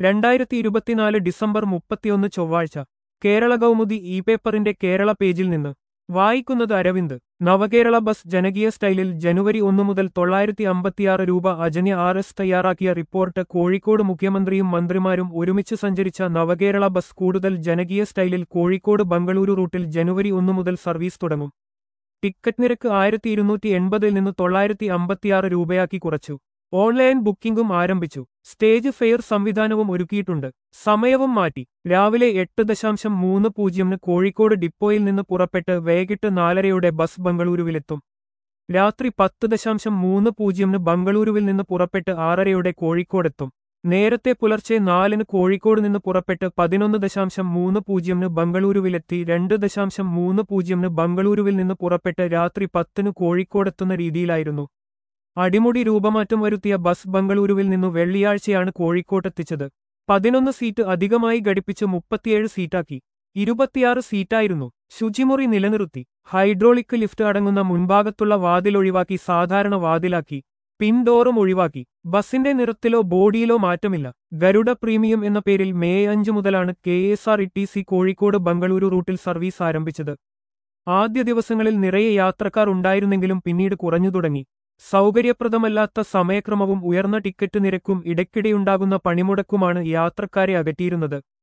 രണ്ടായിരത്തി ഇരുപത്തിനാല് ഡിസംബർ മുപ്പത്തിയൊന്ന് ചൊവ്വാഴ്ച കേരള കൗമുദി ഇ പേപ്പറിന്റെ കേരള പേജിൽ നിന്ന് വായിക്കുന്നത് അരവിന്ദ് നവകേരള ബസ് ജനകീയ സ്റ്റൈലിൽ ജനുവരി ഒന്നു മുതൽ തൊള്ളായിരത്തി അമ്പത്തിയാറ് രൂപ അജന്യ ആർ എസ് തയ്യാറാക്കിയ റിപ്പോർട്ട് കോഴിക്കോട് മുഖ്യമന്ത്രിയും മന്ത്രിമാരും ഒരുമിച്ച് സഞ്ചരിച്ച നവകേരള ബസ് കൂടുതൽ ജനകീയ സ്റ്റൈലിൽ കോഴിക്കോട് ബംഗളൂരു റൂട്ടിൽ ജനുവരി ഒന്നു മുതൽ സർവീസ് തുടങ്ങും ടിക്കറ്റ് നിരക്ക് ആയിരത്തി ഇരുന്നൂറ്റി എൺപതിൽ നിന്ന് തൊള്ളായിരത്തി അമ്പത്തിയാറ് രൂപയാക്കി കുറച്ചു ഓൺലൈൻ ബുക്കിംഗും ആരംഭിച്ചു സ്റ്റേജ് ഫെയർ സംവിധാനവും ഒരുക്കിയിട്ടുണ്ട് സമയവും മാറ്റി രാവിലെ എട്ട് ദശാംശം മൂന്ന് പൂജ്യമിന് കോഴിക്കോട് ഡിപ്പോയിൽ നിന്ന് പുറപ്പെട്ട് വൈകിട്ട് നാലരയോടെ ബസ് ബംഗളൂരുവിലെത്തും രാത്രി പത്ത് ദശാംശം മൂന്ന് പൂജ്യമിന് ബംഗളൂരുവിൽ നിന്ന് പുറപ്പെട്ട് ആറരയോടെ കോഴിക്കോടെത്തും നേരത്തെ പുലർച്ചെ നാലിന് കോഴിക്കോട് നിന്ന് പുറപ്പെട്ട് പതിനൊന്ന് ദശാംശം മൂന്ന് പൂജ്യമിന് ബംഗളൂരുവിലെത്തി രണ്ട് ദശാംശം മൂന്ന് പൂജ്യമിന് ബംഗളൂരുവിൽ നിന്ന് പുറപ്പെട്ട് രാത്രി പത്തിന് കോഴിക്കോടെത്തുന്ന രീതിയിലായിരുന്നു അടിമുടി രൂപമാറ്റം വരുത്തിയ ബസ് ബംഗളൂരുവിൽ നിന്നു വെള്ളിയാഴ്ചയാണ് കോഴിക്കോട്ടെത്തിച്ചത് പതിനൊന്ന് സീറ്റ് അധികമായി ഘടിപ്പിച്ച് മുപ്പത്തിയേഴ് സീറ്റാക്കി ഇരുപത്തിയാറ് സീറ്റായിരുന്നു ശുചിമുറി നിലനിർത്തി ഹൈഡ്രോളിക് ലിഫ്റ്റ് അടങ്ങുന്ന മുൻഭാഗത്തുള്ള വാതിൽ ഒഴിവാക്കി സാധാരണ വാതിലാക്കി പിൻഡോറും ഒഴിവാക്കി ബസിന്റെ നിറത്തിലോ ബോഡിയിലോ മാറ്റമില്ല ഗരുഡ പ്രീമിയം എന്ന പേരിൽ മെയ് അഞ്ച് മുതലാണ് K S R E T C Kozhikode Bengaluru റൂട്ടിൽ സർവീസ് ആരംഭിച്ചത് ആദ്യ ദിവസങ്ങളിൽ നിറയെ യാത്രക്കാർ ഉണ്ടായിരുന്നെങ്കിലും പിന്നീട് കുറഞ്ഞു തുടങ്ങി സൗകര്യപ്രദമല്ലാത്ത സമയക്രമവും ഉയർന്ന ടിക്കറ്റ് നിരക്കും ഇടയ്ക്കിടെയുണ്ടാകുന്ന പണിമുടക്കുമാണ് യാത്രക്കാരെ അകറ്റിയിരുന്നത്